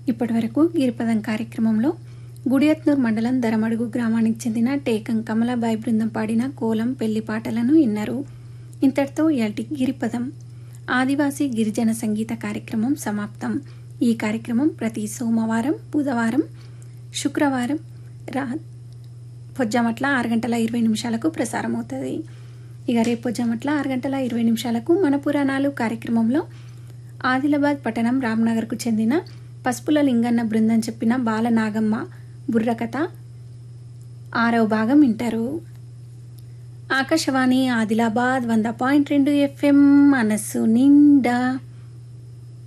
ఇప్పటివరకు గిరిపదం కార్యక్రమంలో గుడియత్నూర్ మండలం దరమడుగు గ్రామానికి చెందిన టేకం కమలాబాయి బృందం పాడిన కోలం పెళ్లి పాటలను విన్నారు ఇంతటితో ఇయాల్టి గిరిపదం ఆదివాసీ గిరిజన సంగీత కార్యక్రమం సమాప్తం ఈ కార్యక్రమం ప్రతి సోమవారం బుధవారం శుక్రవారం రా పొజ్జామట్ల ఆరు గంటల ఇరవై నిమిషాలకు ప్రసారం అవుతుంది ఇక రేపు పొజ్జామట్ల ఆరు గంటల ఇరవై నిమిషాలకు మన పురాణాలు కార్యక్రమంలో ఆదిలాబాద్ పట్టణం రామ్నగర్కు చెందిన పసుపుల లింగన్న బృందం చెప్పిన బాలనాగమ్మ బుర్రకథ ఆరవ భాగం వింటారు ఆకాశవాణి ఆదిలాబాద్ వంద పాయింట్ రెండు ఎఫ్ఎం మనస్సు నిండా